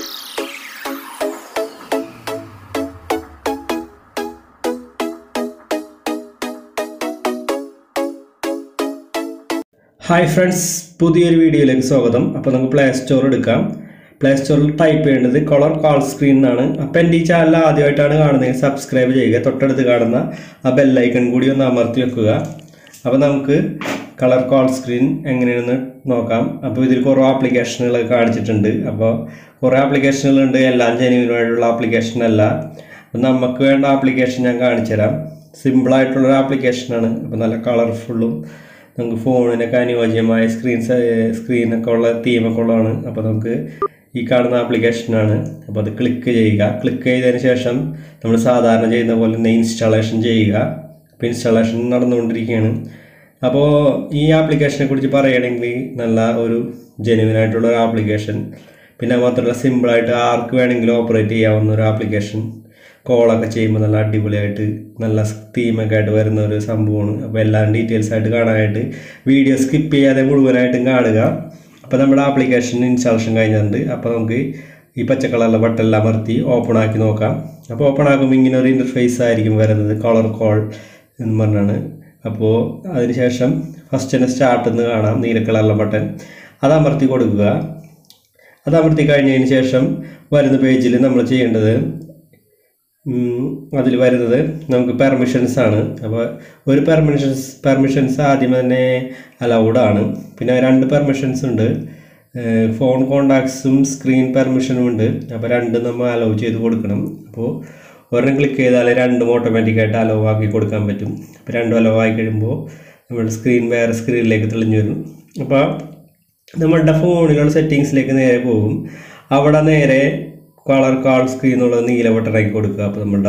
hi friends പുതിയൊരു വീഡിയോയിലേക്ക് സ്വാഗതം അപ്പോൾ നമുക്ക് പ്ലേ സ്റ്റോർ എടുക്കാം പ്ലേ സ്റ്റോറിൽ ടൈപ്പ് ചെയ്യേണ്ടത് കളർ കാൾ സ്ക്രീൻ എന്നാണ് അപ്പോൾ എൻ്റെ ഈ ചാനൽ ആദ്യമായിട്ടാണ് കാണുന്നതെങ്കിൽ സബ്സ്ക്രൈബ് ചെയ്യുക തൊട്ടടുത്ത് കാണുന്ന ആ ബെല്ലൈക്കൺ കൂടി ഒന്ന് അമർത്തി വെക്കുക അപ്പോൾ നമുക്ക് കളർ കാൾ സ്ക്രീൻ എങ്ങനെയാണെന്ന് നോക്കാം അപ്പോൾ ഇതിൽ കുറേ ആപ്ലിക്കേഷനുകളൊക്കെ കാണിച്ചിട്ടുണ്ട് അപ്പോൾ കുറേ ആപ്ലിക്കേഷനുകളുണ്ട് എല്ലാം ജെനുവിനായിട്ടുള്ള ആപ്ലിക്കേഷൻ അല്ല അപ്പോൾ നമുക്ക് വേണ്ട ആപ്ലിക്കേഷൻ ഞാൻ കാണിച്ചു തരാം സിമ്പിളായിട്ടുള്ളൊരു ആപ്ലിക്കേഷനാണ് അപ്പോൾ നല്ല കളർഫുള്ളും നമുക്ക് ഫോണിനൊക്കെ അനുയോജ്യമായ സ്ക്രീൻ സ്ക്രീനൊക്കെ ഉള്ള തീമൊക്കെ ഉള്ളതാണ് അപ്പോൾ നമുക്ക് ഈ കാണുന്ന ആപ്ലിക്കേഷനാണ് അപ്പോൾ അത് ക്ലിക്ക് ചെയ്യുക ക്ലിക്ക് ചെയ്തതിന് ശേഷം നമ്മൾ സാധാരണ ചെയ്യുന്ന പോലെ തന്നെ ഇൻസ്റ്റാളേഷൻ ചെയ്യുക അപ്പോൾ ഇൻസ്റ്റാളേഷൻ നടന്നുകൊണ്ടിരിക്കുകയാണ് അപ്പോൾ ഈ ആപ്ലിക്കേഷനെ കുറിച്ച് പറയുകയാണെങ്കിൽ നല്ല ഒരു ജെനുവിൻ ആയിട്ടുള്ള ഒരു ആപ്ലിക്കേഷൻ പിന്നെ മാത്രമല്ല സിമ്പിളായിട്ട് ആർക്ക് വേണമെങ്കിലും ഓപ്പറേറ്റ് ചെയ്യാവുന്ന ഒരു ആപ്ലിക്കേഷൻ കോളൊക്കെ ചെയ്യുമ്പോൾ നല്ല അടിപൊളിയായിട്ട് നല്ല തീമൊക്കെ ആയിട്ട് വരുന്ന ഒരു സംഭവമാണ് അപ്പോൾ എല്ലാം ഡീറ്റെയിൽസ് ആയിട്ട് കാണാനായിട്ട് വീഡിയോ സ്കിപ്പ് ചെയ്യാതെ മുഴുവനായിട്ടും കാണുക അപ്പോൾ നമ്മുടെ ആപ്ലിക്കേഷൻ ഇൻസ്റ്റാളേഷൻ കഴിഞ്ഞിട്ടുണ്ട് അപ്പോൾ നമുക്ക് ഈ പച്ച കളറിലെ ബട്ടെല്ലാം അമർത്തി ഓപ്പൺ ആക്കി നോക്കാം അപ്പോൾ ഓപ്പൺ ആക്കുമ്പോൾ ഇങ്ങനെ ഒരു ഇൻ്റർഫേസ് ആയിരിക്കും വരുന്നത് കളർ കോൾ എന്ന് പറഞ്ഞാണ് അപ്പോൾ അതിനുശേഷം ഫസ്റ്റ് തന്നെ സ്റ്റാർട്ട് എന്ന് കാണാം നീല കളറിലെ ബട്ടൺ അത് അമർത്തി കൊടുക്കുക അത് അമർത്തി കഴിഞ്ഞതിന് ശേഷം വരുന്ന പേജിൽ നമ്മൾ ചെയ്യേണ്ടത് അതിൽ വരുന്നത് നമുക്ക് പെർമിഷൻസ് ആണ് അപ്പോൾ ഒരു പെർമിഷൻസ് പെർമിഷൻസ് ആദ്യം തന്നെ അലൗഡ് ആണ് പിന്നെ രണ്ട് പെർമിഷൻസ് ഉണ്ട് ഫോൺ കോണ്ടാക്ട്സും സ്ക്രീൻ പെർമിഷനും ഉണ്ട് അപ്പോൾ രണ്ടും നമ്മൾ അലോ ചെയ്ത് കൊടുക്കണം അപ്പോൾ ഒരെണ്ണം ക്ലിക്ക് ചെയ്താൽ രണ്ടും ഓട്ടോമാറ്റിക്കായിട്ട് അലോ ആക്കി കൊടുക്കാൻ പറ്റും അപ്പോൾ രണ്ടും അലോ ആയി കഴിയുമ്പോൾ നമ്മുടെ സ്ക്രീൻ വേറെ സ്ക്രീനിലേക്ക് തെളിഞ്ഞു വരും അപ്പോൾ നമ്മളുടെ ഫോണിലുള്ള സെറ്റിങ്സിലേക്ക് നേരെ പോകും അവിടെ നേരെ കളർ കാൾ സ്ക്രീൻ എന്നുള്ളത് നീല ബട്ടണാക്കി കൊടുക്കുക അപ്പോൾ നമ്മുടെ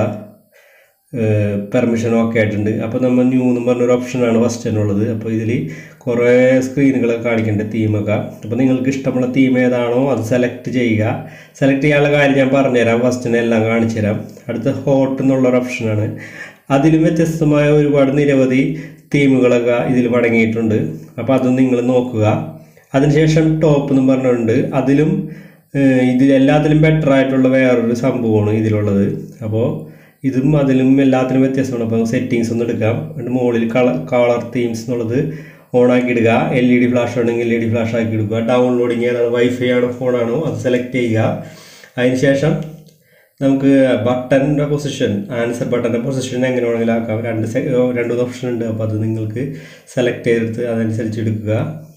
പെർമിഷൻ ഓക്കെ ആയിട്ടുണ്ട് അപ്പോൾ നമ്മൾ ന്യൂ എന്ന് പറഞ്ഞൊരു ഓപ്ഷനാണ് ഫസ്റ്റ് ഉള്ളത് അപ്പോൾ ഇതിൽ കുറേ സ്ക്രീനുകളൊക്കെ കാണിക്കുന്നുണ്ട് തീമൊക്കെ അപ്പോൾ നിങ്ങൾക്ക് ഇഷ്ടമുള്ള തീം ഏതാണോ അത് സെലക്ട് ചെയ്യുക സെലക്ട് ചെയ്യാനുള്ള കാര്യം ഞാൻ പറഞ്ഞുതരാം ഫസ്റ്റിനെ എല്ലാം കാണിച്ചു തരാം അടുത്ത ഹോട്ട് എന്നുള്ളൊരു ഓപ്ഷനാണ് അതിലും വ്യത്യസ്തമായ ഒരുപാട് നിരവധി തീമുകളൊക്കെ ഇതിൽ അടങ്ങിയിട്ടുണ്ട് അപ്പോൾ അത് നിങ്ങൾ നോക്കുക അതിനുശേഷം ടോപ്പ് എന്ന് പറഞ്ഞിട്ടുണ്ട് അതിലും ഇതിൽ എല്ലാത്തിലും ബെറ്റർ ആയിട്ടുള്ള വേറൊരു സംഭവമാണ് ഇതിലുള്ളത് അപ്പോൾ ഇതും അതിലും എല്ലാത്തിനും വ്യത്യാസമാണ് അപ്പോൾ സെറ്റിങ്സ് ഒന്ന് എടുക്കാം എന്നിട്ട് മുകളിൽ കളർ കളർ തീംസ് എന്നുള്ളത് ഓൺ ആക്കി ഇടുക എൽ ഇ ഡി ഫ്ലാഷ് ആണെങ്കിൽ എൽ ഇ ഡി ഫ്ലാഷ് ആക്കി എടുക്കുക ഡൗൺലോഡിങ് ഏതാണ് വൈഫൈ ആണോ ഫോണാണോ അത് സെലക്ട് ചെയ്യുക അതിനുശേഷം നമുക്ക് ബട്ടൻ്റെ പൊസിഷൻ ആൻസർ ബട്ടൻ്റെ പൊസിഷൻ എങ്ങനെ വേണമെങ്കിലും ആക്കാം രണ്ട് രണ്ട് മൂന്ന് ഓപ്ഷൻ ഉണ്ട് അപ്പോൾ അത് നിങ്ങൾക്ക് സെലക്ട് ചെയ്തെടുത്ത് അതനുസരിച്ച് എടുക്കുക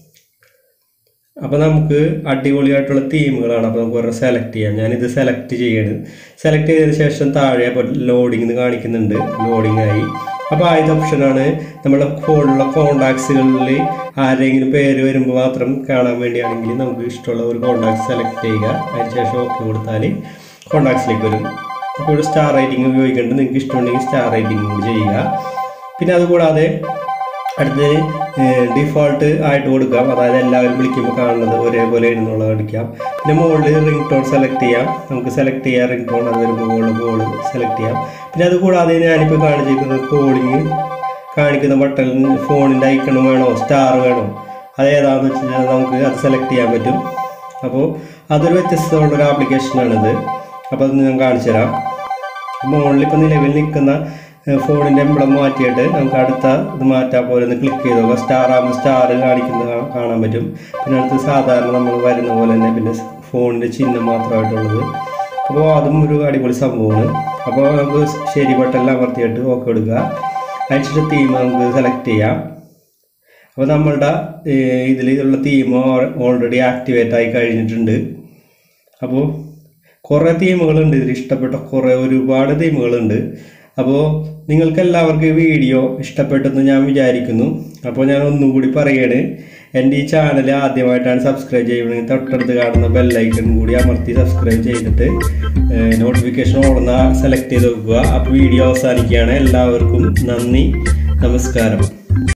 അപ്പോൾ നമുക്ക് അടിപൊളിയായിട്ടുള്ള തീമുകളാണ് അപ്പോൾ നമുക്ക് ഒരെണ്ണം സെലക്ട് ചെയ്യാം ഞാനിത് സെലക്ട് ചെയ്യണം സെലക്ട് ചെയ്തതിന് ശേഷം താഴെ അപ്പോൾ ലോഡിംഗ് എന്ന് കാണിക്കുന്നുണ്ട് ലോഡിംഗ് ആയി അപ്പോൾ ആദ്യത്തെ ഓപ്ഷനാണ് നമ്മുടെ ഫോണിലുള്ള കോണ്ടാക്ട്സുകളിൽ ആരെങ്കിലും പേര് വരുമ്പോൾ മാത്രം കാണാൻ വേണ്ടിയാണെങ്കിൽ നമുക്ക് ഇഷ്ടമുള്ള ഒരു കോണ്ടാക്ട് സെലക്ട് ചെയ്യുക അതിനുശേഷം ഓക്കെ കൊടുത്താൽ കോണ്ടാക്ട്സിലേക്ക് വരും അപ്പോൾ ഒരു സ്റ്റാർ റേറ്റിംഗ് ഉപയോഗിക്കേണ്ടത് നിങ്ങൾക്ക് ഇഷ്ടമുണ്ടെങ്കിൽ സ്റ്റാർ റേറ്റിംഗ് കൂടി ചെയ്യുക പിന്നെ അതുകൂടാതെ അടുത്തത് ഡിഫോൾട്ട് ആയിട്ട് കൊടുക്കാം അതായത് എല്ലാവരും വിളിക്കുമ്പോൾ കാണുന്നത് ഒരേപോലെ എന്നുള്ളത് അടിക്കാം പിന്നെ മുകളിൽ റിംഗ് ടോൺ സെലക്ട് ചെയ്യാം നമുക്ക് സെലക്ട് ചെയ്യാം റിംഗ് ടോൺ അത് വരുമ്പോൾ മുകളിൽ കോൾ സെലക്ട് ചെയ്യാം പിന്നെ അതുകൂടാതെ ഞാനിപ്പോൾ കാണിച്ചിരിക്കുന്നത് കോളിങ് കാണിക്കുന്ന ബട്ടൺ ഫോണിൻ്റെ ഐക്കൺ വേണോ സ്റ്റാർ വേണോ അത് ഏതാണെന്ന് വെച്ച് കഴിഞ്ഞാൽ നമുക്ക് അത് സെലക്ട് ചെയ്യാൻ പറ്റും അപ്പോൾ അതൊരു വ്യത്യസ്തമുള്ളൊരു ആപ്ലിക്കേഷനാണിത് അപ്പോൾ അത് ഞാൻ കാണിച്ചു തരാം മുകളിൽ ഇപ്പോൾ നിലവിൽ നിൽക്കുന്ന ഫോണിൻ്റെ എംബ്ലം മാറ്റിയിട്ട് നമുക്ക് അടുത്ത ഇത് മാറ്റാൻ പോലെ ഒന്ന് ക്ലിക്ക് ചെയ്ത് നോക്കാം സ്റ്റാർ ആകുമ്പോൾ സ്റ്റാർ കാണിക്കുന്നത് കാണാൻ പറ്റും പിന്നെ അടുത്ത് സാധാരണ നമ്മൾ വരുന്ന പോലെ തന്നെ പിന്നെ ഫോണിൻ്റെ ചിഹ്നം മാത്രമായിട്ടുള്ളത് അപ്പോൾ അതും ഒരു അടിപൊളി സംഭവമാണ് അപ്പോൾ നമുക്ക് ശരി ബട്ടെല്ലാം അമർത്തിയിട്ട് ഓക്കെ കൊടുക്കുക അതിനുശേഷം തീം നമുക്ക് സെലക്ട് ചെയ്യാം അപ്പോൾ നമ്മളുടെ ഇതിലുള്ള തീം ഓൾറെഡി ആക്ടിവേറ്റ് ആയി കഴിഞ്ഞിട്ടുണ്ട് അപ്പോൾ കുറേ തീമുകളുണ്ട് ഇതിൽ ഇഷ്ടപ്പെട്ട കുറേ ഒരുപാട് തീമുകളുണ്ട് അപ്പോൾ നിങ്ങൾക്ക് എല്ലാവർക്കും ഈ വീഡിയോ ഇഷ്ടപ്പെട്ടെന്ന് ഞാൻ വിചാരിക്കുന്നു അപ്പോൾ ഞാൻ ഒന്നും കൂടി പറയുകയാണ് എൻ്റെ ഈ ചാനൽ ആദ്യമായിട്ടാണ് സബ്സ്ക്രൈബ് ചെയ്യണമെങ്കിൽ തൊട്ടടുത്ത് കാണുന്ന ബെല്ലൈക്കൺ കൂടി അമർത്തി സബ്സ്ക്രൈബ് ചെയ്തിട്ട് നോട്ടിഫിക്കേഷൻ ഓടുന്ന സെലക്ട് ചെയ്ത് വെക്കുക അപ്പോൾ വീഡിയോ അവസാനിക്കുകയാണ് എല്ലാവർക്കും നന്ദി നമസ്കാരം